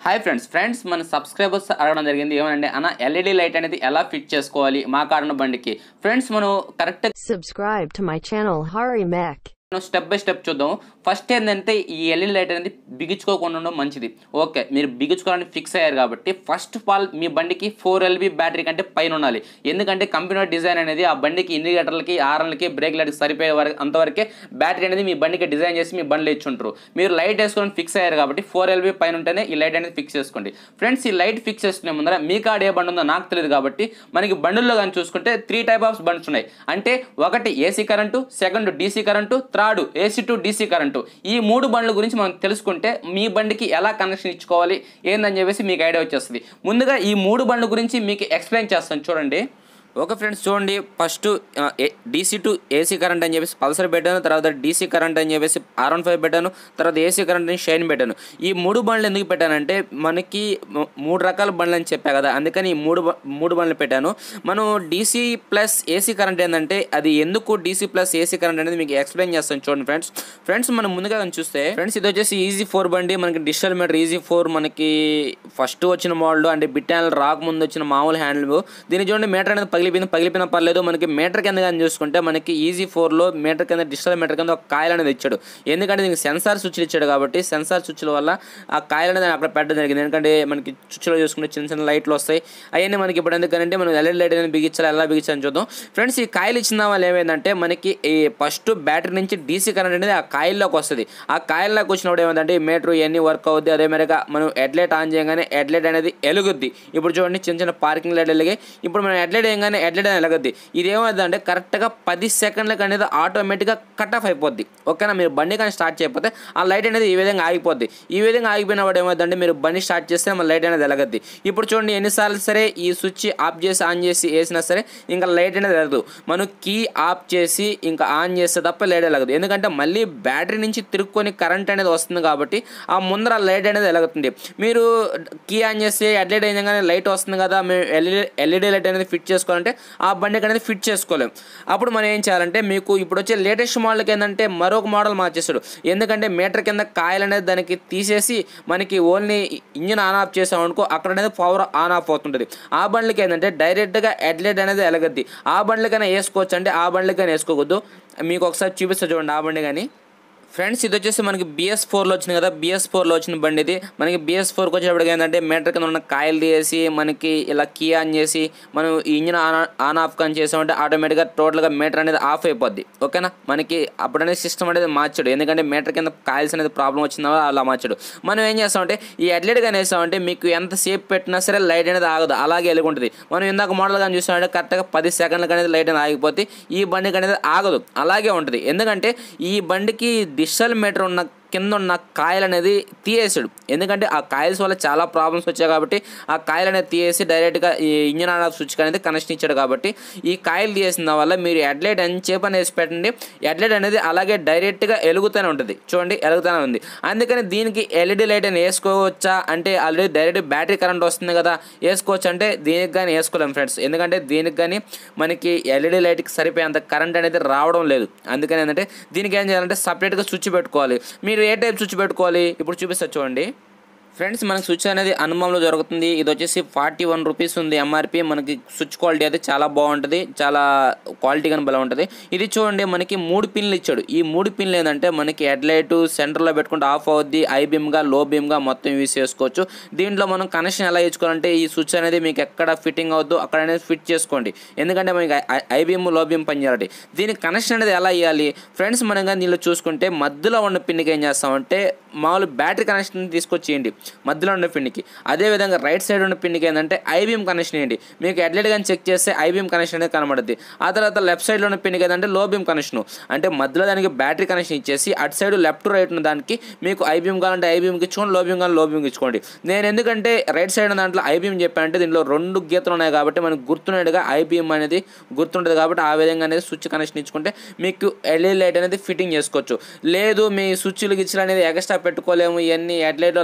Hi friends friends మన subscribers అడగడం జరిగింది ఏమనంటే అన్న ఎల్ఈడి లైట్ అనేది ఎలా ఫిట్ చేసుకోవాలి మా కారున్న బండికి ఫ్రెండ్స్ మనం correct Subscribe to my channel Hari Mech. Step by step చూద్దాం ఫస్ట్ ఏంటంటే ఈ ఎల్ఈడి లైట్ అనేది బిగించుకోకుండా ఉండడం మంచిది ఓకే మీరు బిగించుకోవాలని ఫిక్స్ అయ్యారు కాబట్టి ఫస్ట్ ఆఫ్ ఆల్ మీ బండికి ఫోర్ ఎల్బీ బ్యాటరీ కంటే పైన ఉండాలి ఎందుకంటే కంపెనీ డిజైన్ అనేది ఆ బండికి ఇండికేటర్లకి ఆర్ఎల్కి బ్రేక్ లైట్కి సరిపోయే వరకు అంతవరకే బ్యాటరీ అనేది మీ బండికి డిజైన్ చేసి మీ బండిలో ఇచ్చుంటారు మీరు లైట్ వేసుకొని ఫిక్స్ అయ్యారు కాబట్టి ఫోర్ ఎల్బీ పైన ఉంటేనే ఈ లైట్ అనేది ఫిక్స్ చేసుకోండి ఫ్రెండ్స్ ఈ లైట్ ఫిక్స్ చేసుకునే ముందర మీ కాడ ఏ బండి ఉందో నాకు తెలియదు కాబట్టి మనకి బండుల్లో కానీ చూసుకుంటే త్రీ టైప్ ఆఫ్ బండ్స్ ఉన్నాయి అంటే ఒకటి AC current second DC current third AC to DC current ఈ మూడు బండ్ల గురించి మనం తెలుసుకుంటే మీ బండికి ఎలా కనెక్షన్ ఇచ్చుకోవాలి ఏందని చెప్పేసి మీకు ఐడియా వచ్చేస్తుంది ముందుగా ఈ మూడు బండ్ల గురించి మీకు ఎక్స్ప్లెయిన్ చేస్తాను చూడండి ఓకే ఫ్రెండ్స్ చూడండి first DC to AC current అని చెప్పేసి పల్సర్ పెట్టాను తర్వాత డీసీ కరెంట్ అని చెప్పేసి ఆర్ వన్ ఫైవ్ పెట్టాను తర్వాత ఏసీ కరెంట్ అని షైన్ పెట్టాను ఈ మూడు బండ్లు ఎందుకు పెట్టానంటే మనకి మ- మూడు రకాల బండ్లు అని చెప్పా కదా అందుకని ఈ మూడు బ- మూడు బండ్లు పెట్టాను మనం డీసీ ప్లస్ ఏసీ కరెంట్ ఏంటంటే అది ఎందుకు డీసీ ప్లస్ ఏసీ కరెంట్ అనేది మీకు ఎక్స్ప్లెయిన్ చేస్తాను చూడండి ఫ్రెండ్స్ ఫ్రెండ్స్ మనం ముందుగా కానీ చూస్తే ఫ్రెండ్స్ ఇది వచ్చేసి ఈజీ ఫోర్ బండి మనకి డిజిటల్ మీటర్ ఈజీ ఫోర్ మనకి ఫస్ట్ వచ్చిన మోడల్ అంటే బిట్ హ్యాండిల్ రాకముందు వచ్చిన మామూలు హ్యాండిల్ దీని చూడండి మీటర్ అనేది పగిలిపోయింది పగిలిపోయినా పర్లేదు మనకి మీటర్ కింద కానీ చూసుకుంటే మనకి ఈజీ ఫోర్లో మీటర్ కింద డిజిటల్ మీటర్ కింద ఒక కాయలు అనేది ఇచ్చాడు ఎందుకంటే దీనికి సెన్సార్ స్విచ్లు ఇచ్చాడు కాబట్టి సెన్సార్ స్విచ్ల వల్ల ఆ కాయలు అనేది అక్కడ పెట్టడం జరిగింది ఎందుకంటే మనకి స్విచ్లో చూసుకుంటే చిన్న చిన్న లైట్లు వస్తాయి అవన్నీ మనకి ఇప్పుడు ఎందుకంటే మనం ఎల్ఈడి లైట్ అనేది బిగించాలి ఎలా బిగించాలని చూద్దాం ఫ్రెండ్స్ ఈ కాయలు ఇచ్చిన వాళ్ళు ఏమైందంటే మనకి ఈ ఫస్ట్ బ్యాటరీ నుంచి డీసీ కరెంట్ అనేది ఆ కాయిల్లోకి వస్తుంది ఆ కాయిల్లోకి వచ్చినప్పుడు ఏమైందంటే ఈ మీటర్ ఇవన్నీ వర్క్ అవుద్ది అదే మేరగా మనం హెడ్లైట్ ఆన్ చేయగానే హెడ్లైట్ అనేది ఎలుగుద్ది ఇప్పుడు చూడండి చిన్న చిన్న పార్కింగ్ లైట్ వెలిగాయి ఇప్పుడు మనం హెడ్లైట్ వేయగానే హెడ్లైట్ అనేది వెలగద్ది ఇది ఏమవుతుందంటే కరెక్ట్గా పది సెకండ్లకు అనేది ఆటోమేటిక్గా కట్ ఆఫ్ అయిపోద్ది ఓకేనా మీరు బండి కానీ స్టార్ట్ చేయకపోతే ఆ లైట్ అనేది ఈ విధంగా ఆగిపోద్ది ఈ విధంగా ఆగిపోయినప్పుడు ఏమవుతుందంటే మీరు బండి స్టార్ట్ చేస్తే మన లైట్ అనేది వెలగద్ది ఇప్పుడు చూడండి ఎన్నిసార్లు సరే ఈ స్విచ్ ఆఫ్ చేసి ఆన్ చేసి వేసినా సరే ఇంకా లైట్ అనేది వెలగదు మనం కీ ఆఫ్ చేసి ఇంకా ఆన్ చేస్తే తప్ప లైట్ వెలగదు ఎందుకంటే మళ్ళీ బ్యాటరీ నుంచి తిరుక్కొని కరెంట్ అనేది వస్తుంది కాబట్టి ఆ ముందర లైట్ అనేది వెలుగుతుంది మీరు కీ ఆన్ చేసి హెడ్లైట్ అయినగానే లైట్ వస్తుంది కదా మేము ఎల్ఈడి ఎల్ఈడి లైట్ అనేది ఫిట్ చేసుకోవాలంటే ఆ బండికి అనేది ఫిట్ చేసుకోలేం అప్పుడు మనం ఏం చేయాలంటే మీకు ఇప్పుడు వచ్చే లేటెస్ట్ మోడల్కి ఏంటంటే మరొక మోడల్ మార్చేస్తాడు ఎందుకంటే మీటర్ కింద కాయలు అనేది దానికి తీసేసి మనకి ఓన్లీ ఇంజిన్ ఆన్ ఆఫ్ చేసామనుకో అక్కడ అనేది పవర్ ఆన్ ఆఫ్ అవుతుంటుంది ఆ బండ్లకి ఏంటంటే డైరెక్ట్గా హెడ్లైట్ అనేది వెలగద్ది ఆ బండ్లకైనా వేసుకోవచ్చు అంటే ఆ బండ్లకైనా వేసుకోవద్దు మీకు ఒకసారి చూపిస్తా చూడండి ఆ బండి కానీ ఫ్రెండ్స్ ఇది వచ్చేసి మనకి బిఎస్ ఫోర్లో వచ్చింది కదా బిఎస్ ఫోర్లో వచ్చిన బండి ఇది మనకి బిఎస్ ఫోర్కి వచ్చేటప్పటికి ఏంటంటే మీటర్ కింద ఉన్న కాయలు తీసి మనకి ఇలా కీ ఆన్ చేసి మనం ఈ ఇంజిన్ ఆన్ ఆన్ ఆఫ్ కానీ చేసామంటే ఆటోమేటిక్గా టోటల్గా మీటర్ అనేది ఆఫ్ అయిపోద్ది ఓకేనా మనకి అప్పుడు అనేది సిస్టమ్ అనేది మార్చాడు ఎందుకంటే మీటర్ కింద కాయల్స్ అనేది ప్రాబ్లం వచ్చిందో అలా మార్చాడు మనం ఏం చేస్తామంటే ఈ అడ్లెట్ కానీ వేసామంటే మీకు ఎంత సేపు పెట్టినా సరే లైట్ అనేది ఆగదు అలాగే వెలుగుంటుంది మనం ఇందాక మోడల్ కానీ చూసామంటే కరెక్ట్గా పది సెకండ్లకి అనేది లైట్ అనేది ఆగిపోతే ఈ బండికి అనేది ఆగదు అలాగే ఉంటుంది ఎందుకంటే ఈ బండికి డిజిటల్ మీటర్ ఉన్న కింద ఉన్న కాయలు అనేది తీయేసాడు ఎందుకంటే ఆ కాయల్స్ వల్ల చాలా ప్రాబ్లమ్స్ వచ్చాయి కాబట్టి ఆ కాయలు అనేది తీసేసి డైరెక్ట్గా ఈ ఇంజిన్ ఆన్ ఆఫ్ స్విచ్ అనేది కనెక్షన్ ఇచ్చాడు కాబట్టి ఈ కాయలు తీసేసిన వల్ల మీరు హెడ్లైట్ అని చేప అనేది పెట్టండి హెడ్లైట్ అనేది అలాగే డైరెక్ట్గా ఎలుగుతూనే ఉంటుంది చూడండి ఎలుగుతూనే ఉంది అందుకని దీనికి ఎల్ఈడి లైట్ అని వేసుకోవచ్చా అంటే ఆల్రెడీ డైరెక్ట్ బ్యాటరీ కరెంట్ వస్తుంది కదా వేసుకోవచ్చు అంటే దీనికి కానీ వేసుకోలేము ఫ్రెండ్స్ ఎందుకంటే దీనికి కానీ మనకి ఎల్ఈడి లైట్కి సరిపోయేంత కరెంట్ అనేది రావడం లేదు అందుకని ఏంటంటే దీనికి ఏం చేయాలంటే సపరేట్గా స్విచ్ పెట్టుకోవాలి మీరు ఏ టైప్ స్విచ్ పెట్టుకోవాలి ఇప్పుడు చూపిస్తా చూడండి ఫ్రెండ్స్ మనకి స్విచ్ అనేది అనుభవంలో జరుగుతుంది ఇది వచ్చేసి ఫార్టీ వన్ రూపీస్ ఉంది ఎంఆర్పి మనకి స్విచ్ క్వాలిటీ అయితే చాలా బాగుంటుంది చాలా క్వాలిటీ కానీ బలం ఉంటుంది ఇది చూడండి మనకి మూడు పిన్లు ఇచ్చాడు ఈ మూడు పిన్లు ఏంటంటే మనకి హెడ్లైట్ సెంటర్లో పెట్టుకుంటే ఆఫ్ అవుద్ది ఐ బీమ్గా లో బీమ్గా మొత్తం యూస్ చేసుకోవచ్చు దీంట్లో మనం కనెక్షన్ ఎలా ఇచ్చుకోవాలంటే ఈ స్విచ్ అనేది మీకు ఎక్కడ ఫిట్టింగ్ అవుద్దో అక్కడ అనేది ఫిట్ చేసుకోండి ఎందుకంటే మనకి ఐ బీమ్ లో బీమ్ పనిచేయాలి దీనికి కనెక్షన్ అనేది ఎలా ఇవ్వాలి ఫ్రెండ్స్ మనం కానీ దీనిలో చూసుకుంటే మధ్యలో ఉన్న పిన్నికి ఏం చేస్తామంటే మామూలు బ్యాటరీ కనెక్షన్ తీసుకొచ్చేయండి మధ్యలో ఉన్న పిన్నికి అదేవిధంగా రైట్ సైడ్ ఉన్న పిన్నికి ఏంటంటే ఐబీఎం కనెక్షన్ ఇవ్వండి మీకు హెడ్లైట్ కానీ చెక్ చేస్తే ఐబీఎం కనెక్షన్ అనేది కనబడుద్ది ఆ తర్వాత లెఫ్ట్ సైడ్లో ఉన్న పిన్నికి ఏంటంటే లో బీమ్ కనెక్షన్ అంటే మధ్యలో దానికి బ్యాటరీ కనెక్షన్ ఇచ్చేసి అటు సైడ్ లెఫ్ట్ రైట్ ఉన్న దానికి మీకు ఐబీఎం కావాలంటే ఐబీఎంకి ఇచ్చుకోండి లో బీమ్ కావాలి లో బీమ్కి ఇచ్చుకోండి నేను ఎందుకంటే రైట్ సైడ్ ఉన్న దాంట్లో ఐబీఎం చెప్పానంటే దీనిలో రెండు గీతలు ఉన్నాయి కాబట్టి మనకు గుర్తున్నట్టుగా ఐబీఎం అనేది గుర్తుంటుంది కాబట్టి ఆ విధంగా అనేది స్విచ్ కనెక్షన్ ఇచ్చుకుంటే మీకు ఎల్ఈడి లైట్ అనేది ఫిట్టింగ్ చేసుకోవచ్చు లేదు మీ స్విచ్లు గిచ్చులు అనేది ఎక్స్ట్రా పెట్టుకోలేము ఇవన్నీ హెడ్ లైట్లో లైట్లు వద్దు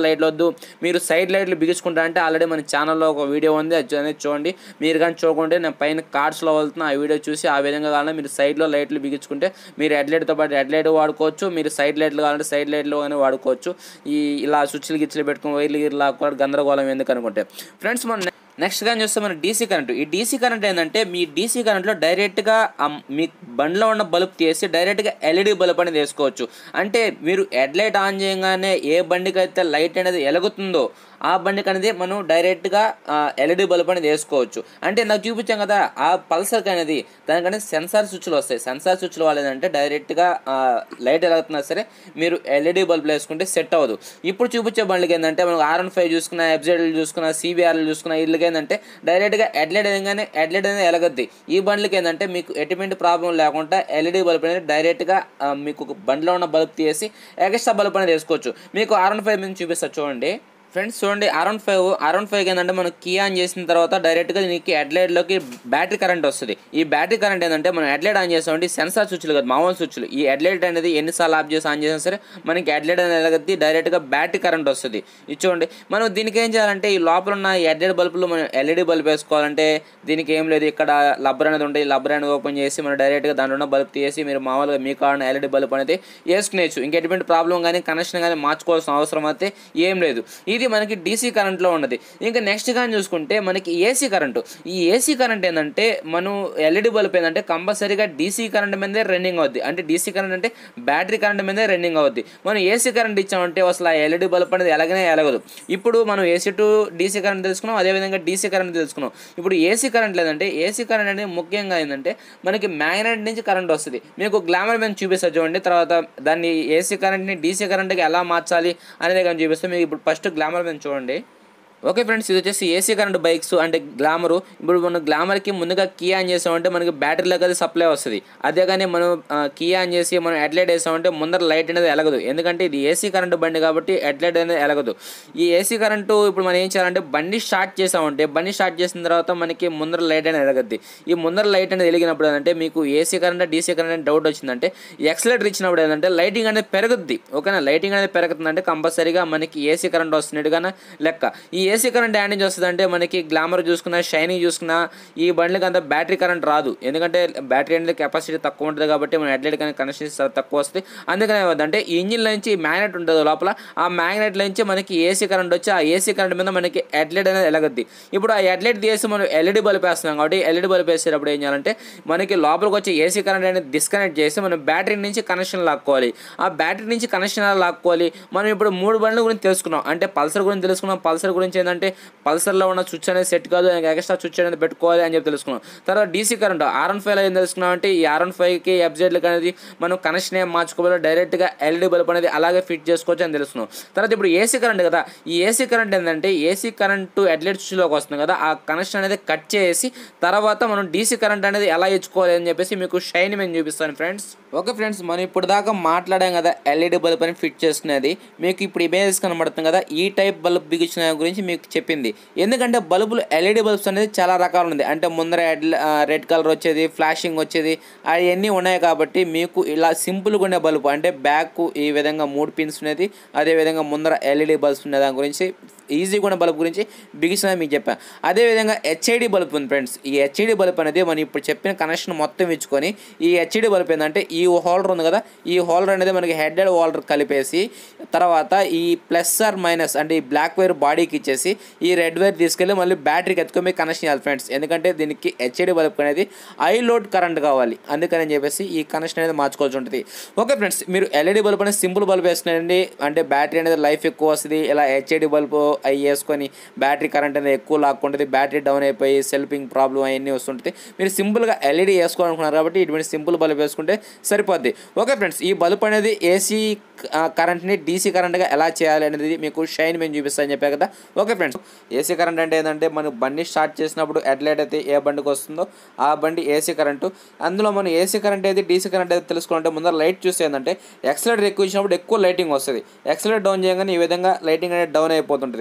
మీరు సైడ్ లైట్లు బిగించుకుంటా అంటే ఆల్రెడీ మన ఛానల్లో ఒక వీడియో ఉంది అది అనేది చూడండి మీరు కానీ చూడకుంటే నేను పైన కార్డ్స్లో వెళ్తున్నా ఆ వీడియో చూసి ఆ విధంగా కావాలంటే మీరు సైడ్లో లైట్లు బిగించుకుంటే మీరు హెడ్ లైట్తో పాటు హెడ్ లైట్ వాడుకోవచ్చు మీరు సైడ్ లైట్లు కావాలంటే సైడ్ లైట్లు కానీ వాడుకోవచ్చు ఈ ఇలా స్విచ్లు గిచ్చులు పెట్టుకుని వైర్లు గిర్లు లాక్కోవడం గందరగోళం ఎందుకు అనుకుంటే ఫ్రెండ్స్ మన నెక్స్ట్ కానీ చూస్తే మన డీసీ కరెంట్ ఈ డీసీ కరెంట్ ఏంటంటే మీ డీసీ కరెంట్లో డైరెక్ట్గా మీ బండిలో ఉన్న బల్బ్ తీసి డైరెక్ట్గా ఎల్ఈడి బల్బ్ అనేది వేసుకోవచ్చు అంటే మీరు హెడ్ లైట్ ఆన్ చేయగానే ఏ బండికి అయితే లైట్ అనేది ఎలుగుతుందో ఆ బండికి అనేది మనం డైరెక్ట్గా ఎల్ఈడి బల్బ్ అనేది వేసుకోవచ్చు అంటే నాకు చూపించాం కదా ఆ పల్సర్కి అనేది దానికనే సెన్సార్ స్విచ్లు వస్తాయి సెన్సార్ స్విచ్లు వాళ్ళేదంటే డైరెక్ట్గా లైట్ ఎలుగుతున్నా సరే మీరు ఎల్ఈడి బల్బులు వేసుకుంటే సెట్ అవ్వదు ఇప్పుడు చూపించే బండ్లకి ఏంటంటే మనం ఆర్ వన్ ఫైవ్ చూసుకున్న ఎఫ్జెడ్లు చూసుకున్న సిబిఆర్లు చూసుకున్న వీళ్ళకి ఏంటంటే డైరెక్ట్గా హెడ్లైట్ వేయగానే హెడ్లైట్ అనేది ఎలగద్ది ఈ బండ్లకి ఏంటంటే మీకు ఎటువంటి ప్రాబ్లం లేకుండా ఎల్ఈడి బల్బ్ అనేది డైరెక్ట్గా ఆ, మీకు ఒక బండిలో ఉన్న బల్బ్ తీసి ఎక్స్ట్రా బల్బ్ అనేది వేసుకోవచ్చు మీకు ఆర్ వన్ ఫైవ్ మీద చూపిస్తా చూడండి ఫ్రెండ్స్ చూడండి అరౌండ్ ఫైవ్ అరౌండ్ ఫైవ్ ఏంటంటే మనం కీ ఆన్ చేసిన తర్వాత డైరెక్ట్గా నీకు హెడ్లైట్లోకి బ్యాటరీ కరెంట్ వస్తుంది ఈ బ్యాటరీ కరెంట్ ఏంటంటే మనం హెడ్లైట్ ఆన్ చేస్తామంటే సెన్సార్ స్విచ్లు కదా మామూలు స్విచ్లు ఈ హెడ్లైట్ అనేది ఎన్నిసార్లు ఆఫ్ చేసి ఆన్ చేసినా సరే మనకి హెడ్లైట్ అనేది ఎలగద్ది డైరెక్ట్గా బ్యాటరీ కరెంట్ వస్తుంది ఇది చూడండి మనం దీనికి ఏం చేయాలంటే ఈ లోపల ఉన్న హెడ్లైట్ బల్బులు మనం ఎల్ఈడి బల్బ్ వేసుకోవాలంటే దీనికి ఏం లేదు ఇక్కడ లబ్బర్ అనేది ఉంటుంది ఈ లబ్బర్ అనేది ఓపెన్ చేసి మనం డైరెక్ట్గా దాంట్లో ఉన్న బల్బ్ తీసి మీరు మామూలుగా మీ కావాలన్న ఎల్ఈడి బల్బ్ అనేది వేసుకునేచ్చు ఇంకా ఎటువంటి ప్రాబ్లం కానీ కనెక్షన్ కానీ మార్చుకోవాల్సిన అవసరం అయితే ఏం లేదు ఇది మనకి డీసీ కరెంట్లో ఉన్నది ఇంకా నెక్స్ట్ కానీ చూసుకుంటే మనకి ఏసీ కరెంటు ఈ ఏసీ కరెంట్ ఏంటంటే మనం ఎల్ఈడి బల్బ్ ఏంటంటే కంపల్సరీగా డీసీ కరెంట్ మీదే రన్నింగ్ అవుద్ది అంటే డీసీ కరెంట్ అంటే బ్యాటరీ కరెంట్ మీదే రన్నింగ్ అవుద్ది మనం ఏసీ కరెంట్ ఇచ్చామంటే అసలు ఆ ఎల్ఈడి బల్బ్ అనేది ఎలాగనే ఎలగదు ఇప్పుడు మనం ఏసీ టు డీసీ కరెంట్ తెలుసుకున్నాం అదేవిధంగా డీసీ కరెంట్ తెలుసుకున్నాం ఇప్పుడు ఏసీ కరెంట్ లేదంటే ఏసీ కరెంట్ అనేది ముఖ్యంగా ఏంటంటే మనకి మ్యాగ్నెట్ నుంచి కరెంట్ వస్తుంది మీకు గ్లామర్ మీద చూపిస్తా చూడండి తర్వాత దాన్ని ఏసీ కరెంట్ని డీసీ కరెంట్కి ఎలా మార్చాలి అనేది కానీ చూపిస్తే మీకు ఇప్పుడు ఫస్ట్ గ్లామర్ మీద చూడండి ఓకే ఫ్రెండ్స్ ఇది వచ్చేసి ఏసీ కరెంట్ బైక్స్ అంటే గ్లామరు ఇప్పుడు మనం గ్లామర్కి ముందుగా కీ ఆన్ చేసామంటే మనకి బ్యాటరీలోకి అది సప్లై వస్తుంది అదే కానీ మనం కీ ఆన్ చేసి మనం హెడ్లైట్ వేసామంటే ముందర లైట్ అనేది ఎలగదు ఎందుకంటే ఇది ఏసీ కరెంట్ బండి కాబట్టి హెడ్లైట్ అనేది ఎలగదు ఈ ఏసీ కరెంటు ఇప్పుడు మనం ఏం చేయాలంటే బండి స్టార్ట్ చేసామంటే బండి స్టార్ట్ చేసిన తర్వాత మనకి ముందర లైట్ అనేది ఎలగద్ది ఈ ముందర లైట్ అనేది వెలిగినప్పుడు ఏంటంటే మీకు ఏసీ కరెంట్ డీసీ కరెంట్ అని డౌట్ వచ్చిందంటే ఎక్సలేటర్ ఇచ్చినప్పుడు ఏంటంటే లైటింగ్ అనేది పెరుగుద్ది ఓకేనా లైటింగ్ అనేది పెరుగుతుందంటే కంపల్సరీగా మనకి ఏసీ కరెంట్ వస్తున్నట్టుగానే లెక్క ఈ ఏసీ కరెంట్ యాడ్ నుంచి వస్తుందంటే మనకి గ్లామర్ చూసుకున్నా షైనీ చూసుకున్నా ఈ బండ్లకి అంత బ్యాటరీ కరెంట్ రాదు ఎందుకంటే బ్యాటరీ అనేది కెపాసిటీ తక్కువ ఉంటుంది కాబట్టి మన హెడ్లైట్ కానీ కనెక్షన్ చాలా తక్కువ వస్తుంది అందుకనే ఏమవుతుందంటే ఈ ఇంజిన్ నుంచి మ్యాగ్నెట్ ఉంటుంది లోపల ఆ మ్యాగ్నెట్ నుంచి మనకి ఏసీ కరెంట్ వచ్చి ఆ ఏసీ కరెంట్ మీద మనకి హెడ్లైట్ అనేది ఎలగద్ది ఇప్పుడు ఆ హెడ్లైట్ తీసి మనం ఎల్ఈడి బల్బ్ వేస్తున్నాం కాబట్టి ఎల్ఈడి బల్బ్ వేసేటప్పుడు ఏం చేయాలంటే మనకి లోపలికి వచ్చి ఏసీ కరెంట్ అనేది డిస్కనెక్ట్ చేసి మనం బ్యాటరీ నుంచి కనెక్షన్ లాక్కోవాలి ఆ బ్యాటరీ నుంచి కనెక్షన్ ఎలా లాక్కోవాలి మనం ఇప్పుడు మూడు బండ్ల గురించి తెలుసుకున్నాం అంటే పల్సర్ గురించి తెలుసుకున్నాం పల్సర్ గురించి ఏంటంటే పల్సర్లో ఉన్న స్విచ్ అనేది సెట్ కాదు దానికి ఎక్స్ట్రా స్విచ్ అనేది పెట్టుకోవాలి అని చెప్పి తెలుసుకున్నాం తర్వాత డీసీ కరెంట్ ఆర్ వన్ ఫైవ్లో ఏం తెలుసుకున్నాం అంటే ఈ ఆర్ వన్ ఫైవ్కి ఎఫ్జెడ్లకి అనేది మనం కనెక్షన్ ఏం మార్చుకోవాలి డైరెక్ట్గా ఎల్ఈడి బల్బ్ అనేది అలాగే ఫిట్ చేసుకోవచ్చు అని తెలుసుకున్నాం తర్వాత ఇప్పుడు ఏసీ కరెంట్ కదా ఈ ఏసీ కరెంట్ ఏంటంటే ఏసీ కరెంట్ హెడ్లైట్ స్విచ్లోకి వస్తుంది కదా ఆ కనెక్షన్ అనేది కట్ చేసి తర్వాత మనం డీసీ కరెంట్ అనేది ఎలా ఇచ్చుకోవాలి అని చెప్పేసి మీకు షైన్ మేము చూపిస్తాను ఫ్రెండ్స్ ఓకే ఫ్రెండ్స్ మనం ఇప్పుడు దాకా మాట్లాడాం కదా ఎల్ఈడి బల్బ్ అని ఫిట్ చేసుకునేది మీకు ఇప్పుడు ఇమేజెస్ కనబడుతుంది కదా ఈ టైప్ బల్బ్ బిగించిన గురించి మీకు చెప్పింది ఎందుకంటే బల్బులు ఎల్ఈడి బల్బ్స్ అనేది చాలా రకాలు ఉంది అంటే ముందర రెడ్ కలర్ వచ్చేది ఫ్లాషింగ్ వచ్చేది అవన్నీ ఉన్నాయి కాబట్టి మీకు ఇలా సింపుల్గా ఉండే బల్బు అంటే బ్యాక్ ఈ విధంగా మూడు పిన్స్ ఉన్నది అదేవిధంగా ముందర ఎల్ఈడి బల్బ్స్ ఉన్న దాని గురించి ఈజీగా ఉన్న బల్బ్ గురించి బిగించిన మీకు చెప్పాను అదేవిధంగా హెచ్ఐడి బల్బ్ ఉంది ఫ్రెండ్స్ ఈ హెచ్ఐడి బల్బ్ అనేది మనం ఇప్పుడు చెప్పిన కనెక్షన్ మొత్తం ఇచ్చుకొని ఈ హెచ్ఐడి బల్బ్ ఏంటంటే ఈ హోల్డర్ ఉంది కదా ఈ హోల్డర్ అనేది మనకి హెడ్ అండ్ హోల్డర్ కలిపేసి తర్వాత ఈ ప్లస్ ఆర్ మైనస్ అంటే ఈ బ్లాక్ వైర్ బాడీకి ఇచ్చేసి ఈ రెడ్ వైర్ తీసుకెళ్ళి మళ్ళీ బ్యాటరీకి ఎత్తుకొని కనెక్షన్ చేయాలి ఫ్రెండ్స్ ఎందుకంటే దీనికి హెచ్ఐడి బల్బ్ అనేది హై లోడ్ కరెంట్ కావాలి అందుకని చెప్పేసి ఈ కనెక్షన్ అనేది మార్చుకోవాల్సి ఉంటుంది ఓకే ఫ్రెండ్స్ మీరు ఎల్ఈడి బల్బ్ అనేది సింపుల్ బల్బ్ వేసుకునండి అంటే బ్యాటరీ అనేది లైఫ్ ఎక్కువ వస్తుంది ఇలా హెచ్ఐడి బల్బ్ అవి వేసుకొని బ్యాటరీ కరెంట్ అనేది ఎక్కువ లాక్కుంటుంది బ్యాటరీ డౌన్ అయిపోయి సెల్ఫింగ్ ప్రాబ్లం అవన్నీ వస్తుంటుంది మీరు సింపుల్గా ఎల్ఈడి వేసుకోవాలనుకున్నారు కాబట్టి ఇటువంటి సింపుల్ బల్బ్ వేసుకుంటే సరిపోద్ది ఓకే ఫ్రెండ్స్ ఈ బల్బ్ అనేది ఏసీ కరెంట్ని డీసీ కరెంట్గా ఎలా చేయాలి అనేది మీకు షైన్ మేము చూపిస్తాను చెప్పా కదా ఓకే ఫ్రెండ్స్ ఏసీ కరెంట్ అంటే ఏంటంటే మనం బండి స్టార్ట్ చేసినప్పుడు హెడ్లైట్ అయితే ఏ బండికి వస్తుందో ఆ బండి ఏసీ కరెంటు అందులో మనం ఏసీ కరెంట్ ఏది డీసీ కరెంట్ అయితే తెలుసుకోవాలంటే ముందర లైట్ చూస్తే ఏంటంటే ఎక్సలేటర్ ఎక్కువ ఇచ్చినప్పుడు ఎక్కువ లైటింగ్ వస్తుంది ఎక్సలేటర్ డౌన్ చేయగానే ఈ విధంగా లైటింగ్ అనేది డౌన్ అయిపోతుంటుంది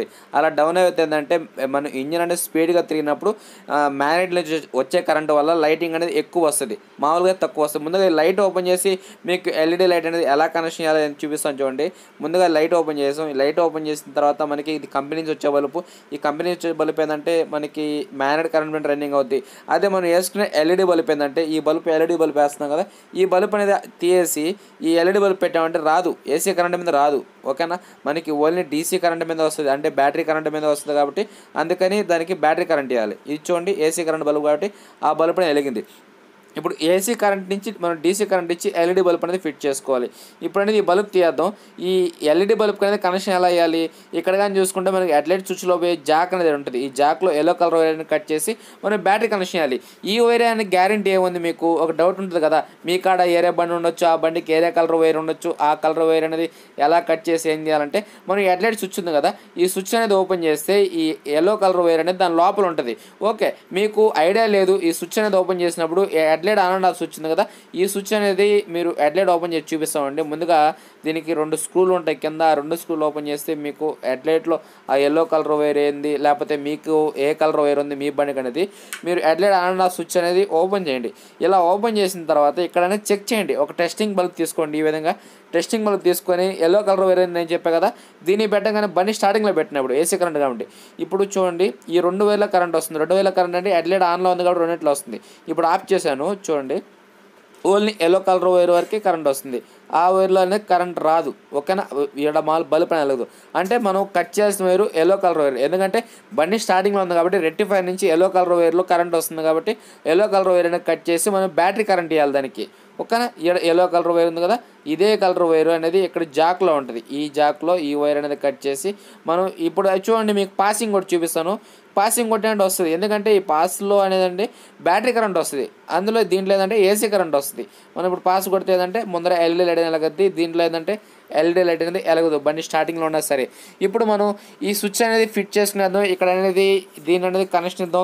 అలా డౌన్ అవుతుందంటే మన ఇంజిన్ అనేది స్పీడ్గా తిరిగినప్పుడు మ్యాగ్నెట్ నుంచి వచ్చే కరెంట్ వల్ల లైటింగ్ అనేది ఎక్కువ వస్తుంది మామూలుగా తక్కువ వస్తుంది ముందుగా ఈ లైట్ ఓపెన్ చేసి మీకు ఎల్ఈడి లైట్ అనేది ఎలా కనెక్షన్ చేయాలి అని చూపిస్తాను చూడండి ముందుగా లైట్ ఓపెన్ చేసాం ఈ లైట్ ఓపెన్ చేసిన తర్వాత మనకి ఇది కంపెనీ నుంచి వచ్చే బల్బు ఈ కంపెనీ నుంచి వచ్చే బల్బు ఏంటంటే మనకి మ్యాగ్నెట్ కరెంట్ మీద రన్నింగ్ అవుద్ది అదే మనం వేసుకునే ఎల్ఈడి బల్బు ఏంటంటే ఈ బల్బు ఎల్ఈడి బల్బు వేస్తున్నాం కదా ఈ బల్బు అనేది తీసేసి ఈ ఎల్ఈడి బల్బు పెట్టామంటే రాదు ఏసీ కరెంట్ మీద రాదు ఓకేనా మనకి ఓన్లీ డీసీ కరెంట్ మీద వస్తుంది అంటే బ్యాటరీ కరెంట్ మీద వస్తుంది కాబట్టి అందుకని దానికి బ్యాటరీ కరెంట్ ఇవ్వాలి ఇది చూడండి ఏసీ కరెంట్ బల్బు కాబట్టి ఆ బల్బు వెలిగింది ఇప్పుడు ఏసీ కరెంట్ నుంచి మనం డీసీ కరెంట్ ఇచ్చి ఎల్ఈడి బల్బ్ అనేది ఫిట్ చేసుకోవాలి ఇప్పుడు అనేది ఈ బల్బ్ తీద్దాం ఈ ఎల్ఈడి బల్బ్ అనేది కనెక్షన్ ఎలా వేయాలి ఇక్కడ కానీ చూసుకుంటే మనకి అట్లెట్ స్విచ్లో పోయే జాక్ అనేది ఉంటుంది ఈ జాక్లో ఎల్లో కలర్ వైర్ కట్ చేసి మనం బ్యాటరీ కనెక్షన్ చేయాలి ఈ వైర్ అని గ్యారంటీ ఏముంది మీకు ఒక డౌట్ ఉంటుంది కదా మీ కాడ ఏరే బండి ఉండొచ్చు ఆ బండికి ఏరే కలర్ వైర్ ఉండొచ్చు ఆ కలర్ వైర్ అనేది ఎలా కట్ చేసి ఏం చేయాలంటే మనం అట్లెట్ స్విచ్ ఉంది కదా ఈ స్విచ్ అనేది ఓపెన్ చేస్తే ఈ ఎల్లో కలర్ వైర్ అనేది దాని లోపల ఉంటుంది ఓకే మీకు ఐడియా లేదు ఈ స్విచ్ అనేది ఓపెన్ చేసినప్పుడు headlight on and off switch ఉంది కదా ఈ స్విచ్ అనేది మీరు హెడ్లైట్ ఓపెన్ చేసి చూపిస్తామండి ముందుగా దీనికి రెండు స్క్రూలు ఉంటాయి కింద ఆ రెండు స్క్రూలు ఓపెన్ చేస్తే మీకు హెడ్లైట్లో ఆ ఎల్లో కలర్ వైర్ ఏంది లేకపోతే మీకు ఏ కలర్ వైర్ ఉంది మీ బండికి అనేది మీరు headlight on and off switch అనేది ఓపెన్ చేయండి ఇలా ఓపెన్ చేసిన తర్వాత ఇక్కడ అనేది చెక్ చేయండి ఒక టెస్టింగ్ బల్బ్ తీసుకోండి ఈ విధంగా టెస్టింగ్ బల్బ్ తీసుకొని ఎల్లో కలర్ వేరే నేను చెప్పా కదా దీన్ని పెట్టగానే బండి స్టార్టింగ్లో పెట్టినప్పుడు ఏసీ కరెంట్ కాబట్టి ఇప్పుడు చూడండి ఈ రెండు వేల కరెంట్ వస్తుంది రెండు వేల కరెంట్ అంటే హెడ్లైట్ ఆన్లో ఉంది కాబట్టి రెండిట్లో వస్తుంది ఇప్పుడు ఆఫ్ చేశాను చూడండి ఓన్లీ ఎల్లో కలర్ వైర్ వరకే కరెంట్ వస్తుంది ఆ వైర్లో అనేది కరెంట్ రాదు ఓకేనా ఇక్కడ మాల్ బల్బ్ అని వెలగదు అంటే మనం కట్ చేసిన వైరు ఎల్లో కలర్ వైర్ ఎందుకంటే బండి స్టార్టింగ్లో ఉంది కాబట్టి రెక్టిఫైర్ నుంచి ఎల్లో కలర్ వైర్లో కరెంట్ వస్తుంది కాబట్టి ఎల్లో కలర్ వైర్ అనేది కట్ చేసి మనం బ్యాటరీ కరెంట్ ఇవ్వాలి దానికి ఓకేనా ఇక్కడ ఎల్లో కలర్ వైర్ ఉంది కదా ఇదే కలర్ వైర్ అనేది ఇక్కడ జాక్లో ఉంటుంది ఈ జాక్లో ఈ వైర్ అనేది కట్ చేసి మనం ఇప్పుడు అది చూడండి మీకు పాసింగ్ కూడా చూపిస్తాను పాసింగ్ కొట్టినట్టు వస్తుంది ఎందుకంటే ఈ పాస్లో అనేదండి బ్యాటరీ కరెంట్ వస్తుంది అందులో దీంట్లో ఏంటంటే ఏసీ కరెంట్ వస్తుంది మనం ఇప్పుడు పాస్ కొడితే ఏదంటే ముందర ఎల్ఈడి లైట్ అనేది ఎలగద్ది దీంట్లో ఏంటంటే ఎల్ఈడి లైట్ అనేది ఎలగదు బండి స్టార్టింగ్లో ఉన్నా సరే ఇప్పుడు మనం ఈ స్విచ్ అనేది ఫిట్ చేసుకునేద్దాం ఇక్కడ అనేది దీని అనేది కనెక్షన్ ఇద్దాం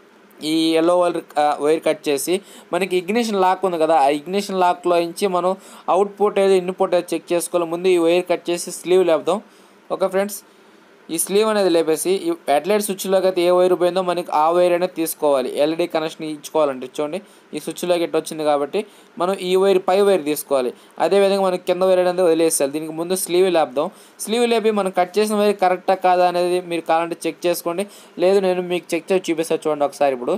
ఈ ఎల్లో వైర్ వైర్ కట్ చేసి మనకి ఇగ్నిషన్ లాక్ ఉంది కదా ఆ ఇగ్నిషన్ లాక్లో నుంచి మనం అవుట్పుట్ ఏది ఇన్పుట్ ఏది చెక్ చేసుకోవాలి ముందు ఈ వైర్ కట్ చేసి స్లీవ్ లేపుదాం ఓకే ఫ్రెండ్స్ ఈ స్లీవ్ అనేది లేపేసి ఈ అట్లెట్ స్విచ్లోకి అయితే ఏ వైర్ పోయిందో మనకి ఆ వైర్ అనేది తీసుకోవాలి ఎల్ఈడి కనెక్షన్ ఇచ్చుకోవాలంటే చూడండి ఈ స్విచ్లోకి ఎట్ట వచ్చింది కాబట్టి మనం ఈ వైర్ పై వైర్ తీసుకోవాలి అదేవిధంగా మనకి కింద వైర్ అనేది వదిలేసేయాలి దీనికి ముందు స్లీవ్ లేపుదాం స్లీవ్ లేపి మనం కట్ చేసిన వైర్ కరెక్టా కాదా అనేది మీరు కావాలంటే చెక్ చేసుకోండి లేదు నేను మీకు చెక్ చేసి చూపిస్తాను చూడండి ఒకసారి ఇప్పుడు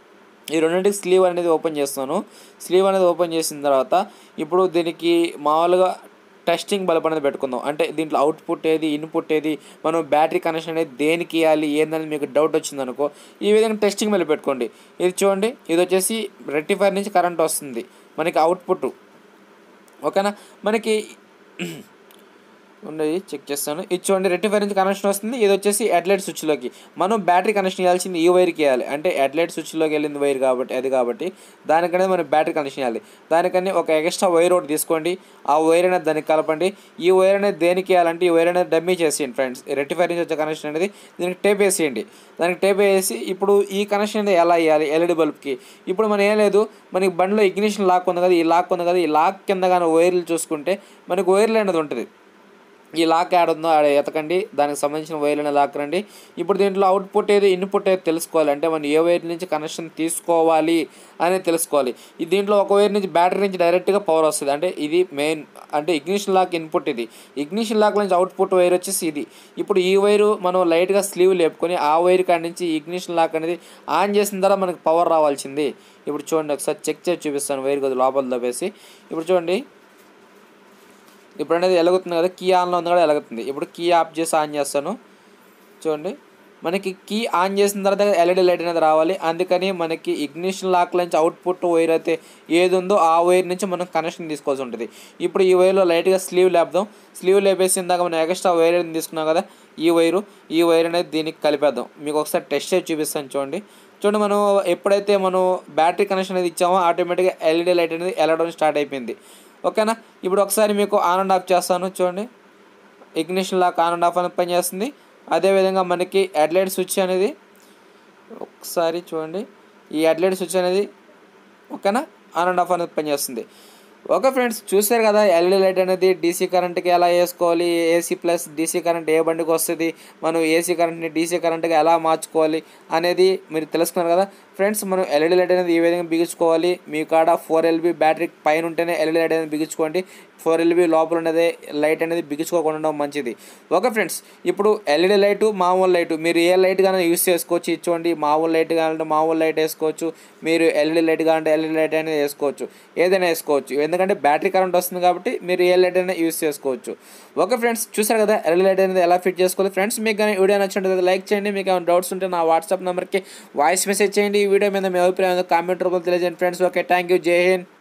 ఈ రెండింటికి స్లీవ్ అనేది ఓపెన్ చేస్తాను స్లీవ్ అనేది ఓపెన్ చేసిన తర్వాత ఇప్పుడు దీనికి మామూలుగా టెస్టింగ్ బల్బ్ అనేది పెట్టుకుందాం అంటే దీంట్లో అవుట్పుట్ ఏది ఇన్పుట్ ఏది మనం బ్యాటరీ కనెక్షన్ అనేది దేనికి ఇవ్వాలి ఏందని మీకు డౌట్ వచ్చింది అనుకో ఈ విధంగా టెస్టింగ్ బల్బ్ పెట్టుకోండి ఇది చూడండి ఇది వచ్చేసి రెక్టిఫైర్ నుంచి కరెంట్ వస్తుంది మనకి అవుట్పుట్ ఓకేనా మనకి ఉండేది చెక్ చేస్తాను ఇది చూడండి రెక్టిఫైర్ నుంచి కనెక్షన్ వస్తుంది ఇది వచ్చేసి అడ్లైట్ స్విచ్లోకి మనం బ్యాటరీ కనెక్షన్ ఇవ్వాల్సింది ఈ వైర్కి ఇవ్వాలి అంటే అడ్లైట్ స్విచ్లోకి వెళ్ళింది వైర్ కాబట్టి అది కాబట్టి దానికనే మనం బ్యాటరీ కనెక్షన్ ఇవ్వాలి దానికని ఒక ఎక్స్ట్రా వైర్ ఒకటి తీసుకోండి ఆ వైర్ అనేది దానికి కలపండి ఈ వైర్ అనేది దేనికి ఇవ్వాలంటే ఈ వైర్ అనేది డమ్మీ చేసేయండి ఫ్రెండ్స్ రెక్టిఫైర్ నుంచి వచ్చే కనెక్షన్ అనేది దీనికి టేప్ వేసేయండి దానికి టేప్ వేసి ఇప్పుడు ఈ కనెక్షన్ అనేది ఎలా ఇవ్వాలి ఎల్ఈడి బల్బ్కి ఇప్పుడు మనం ఏం లేదు మనకి బండిలో ఇగ్నిషన్ లాక్ ఉంది కదా ఈ లాక్ ఉంది కదా ఈ లాక్ కింద కానీ వైర్లు చూసుకుంటే మనకి వైర్లు అనేది ఉంటుంది ఈ లాక్ యాడ్ ఉందో ఆడ ఎతకండి దానికి సంబంధించిన వైర్లను లాక్ రండి ఇప్పుడు దీంట్లో అవుట్పుట్ ఏది ఇన్పుట్ ఏది తెలుసుకోవాలి అంటే మనం ఏ వైర్ నుంచి కనెక్షన్ తీసుకోవాలి అనేది తెలుసుకోవాలి ఈ దీంట్లో ఒక వైర్ నుంచి బ్యాటరీ నుంచి డైరెక్ట్గా పవర్ వస్తుంది అంటే ఇది మెయిన్ అంటే ఇగ్నిషన్ లాక్ ఇన్పుట్ ఇది ఇగ్నిషన్ లాక్ నుంచి అవుట్పుట్ వైర్ వచ్చేసి ఇది ఇప్పుడు ఈ వైరు మనం లైట్గా స్లీవ్ లేపుకొని ఆ వైర్ కాడి నుంచి ఇగ్నిషన్ లాక్ అనేది ఆన్ చేసిన తర్వాత మనకి పవర్ రావాల్సింది ఇప్పుడు చూడండి ఒకసారి చెక్ చేసి చూపిస్తాను వైర్ కొద్దిగా లోపల దబ్బేసి ఇప్పుడు చూడండి ఇప్పుడు అనేది ఎలుగుతుంది కదా కీ ఆన్లో ఉంది కూడా ఎలుగుతుంది ఇప్పుడు కీ ఆఫ్ చేసి ఆన్ చేస్తాను చూడండి మనకి కీ ఆన్ చేసిన తర్వాత ఎల్ఈడి లైట్ అనేది రావాలి అందుకని మనకి ఇగ్నిషన్ లాక్ నుంచి అవుట్పుట్ వైర్ అయితే ఏది ఉందో ఆ వైర్ నుంచి మనం కనెక్షన్ తీసుకోవాల్సి ఉంటుంది ఇప్పుడు ఈ వైర్లో లైట్గా స్లీవ్ లేపుదాం స్లీవ్ లేపేసి ఇందాక మనం ఎక్స్ట్రా వైర్ అనేది తీసుకున్నాం కదా ఈ వైరు ఈ వైర్ అనేది దీనికి కలిపేద్దాం మీకు ఒకసారి టెస్ట్ చేసి చూపిస్తాను చూడండి చూడండి మనం ఎప్పుడైతే మనం బ్యాటరీ కనెక్షన్ అనేది ఇచ్చామో ఆటోమేటిక్గా ఎల్ఈడి లైట్ అనేది వెళ్ళడం స్టార్ట్ అయిపోయింది ఓకేనా ఇప్పుడు ఒకసారి మీకు ఆన్ అండ్ ఆఫ్ చేస్తాను చూడండి ignition lock on and off అనేది పనిచేస్తుంది అదేవిధంగా మనకి హెడ్లైట్ స్విచ్ అనేది ఒకసారి చూడండి ఈ హెడ్లైట్ స్విచ్ అనేది ఓకేనా ఆన్ అండ్ ఆఫ్ అనేది పనిచేస్తుంది ఓకే ఫ్రెండ్స్ చూసారు కదా ఎల్ఈడి లైట్ అనేది డీసీ కరెంట్కి ఎలా వేసుకోవాలి ఏసీ ప్లస్ డీసీ కరెంట్ ఏ బండికి వస్తుంది మనం ఏసీ కరెంట్ని డీసీ కరెంట్కి ఎలా మార్చుకోవాలి అనేది మీరు తెలుసుకున్నారు కదా ఫ్రెండ్స్ మనం ఎల్ఈడి లైట్ అనేది ఈ విధంగా బిగించుకోవాలి మీ కాడ ఫోర్ ఎల్బీ బ్యాటరీ పైన ఉంటేనే ఎల్ఈడి లైట్ అనేది బిగించుకోండి ఫోర్ ఎల్బీ లోపల ఉండేది లైట్ అనేది బిగించుకోకుండా ఉండడం మంచిది ఓకే ఫ్రెండ్స్ ఇప్పుడు ఎల్ఈడి లైటు మామూలు లైటు మీరు ఏ లైట్ కానీ యూస్ చేసుకోవచ్చు ఇచ్చోండి మామూలు లైట్ కావాలంటే మామూలు లైట్ వేసుకోవచ్చు మీరు ఎల్ఈడి లైట్ కావాలంటే ఎల్ఈడి లైట్ అనేది వేసుకోవచ్చు ఏదైనా వేసుకోవచ్చు ఎందుకంటే బ్యాటరీ కరెంట్ వస్తుంది కాబట్టి మీరు ఏ లైట్ అయినా యూస్ చేసుకోవచ్చు ఓకే ఫ్రెండ్స్ చూసారు కదా ఎల్ఈడి లైట్ అనేది ఎలా ఫిట్ చేసుకోవాలి ఫ్రెండ్స్ మీకు కానీ వీడియో నచ్చినట్లయితే లైక్ చేయండి మీకు ఏమైనా డౌట్స్ ఉంటే నా వాట్సాప్ నెంబర్కి వాయిస్ మెసేజ్ చేయండి ఈ వీడియో మీద మీ అభిప్రాయం కామెంట్ రూపంలో తెలియజేయండి ఫ్రెండ్స్ ఓకే థ్యాంక్ యూ జై హింద్